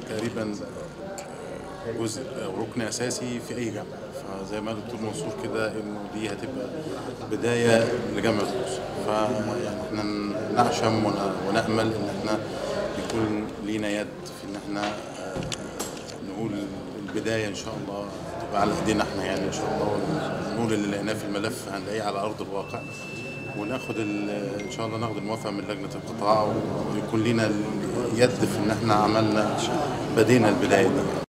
تقريبا جزء او ركن اساسي في اي جامعه فزي ما قال الدكتور منصور كده انه دي هتبقى بدايه لجامعه الاقصر فيعني احنا نعشم ون- ونامل ان احنا يكون لينا يد في ان احنا آه، نقول البدايه ان شاء الله تبقى على ايدينا احنا يعني ان شاء الله ونقول اللي لقيناه في الملف هنلاقيه على ارض الواقع وناخد ال- ان شاء الله ناخد الموافقه من لجنه القطاع ويكون لينا اليد في ان احنا عملنا بدينا البدايه دي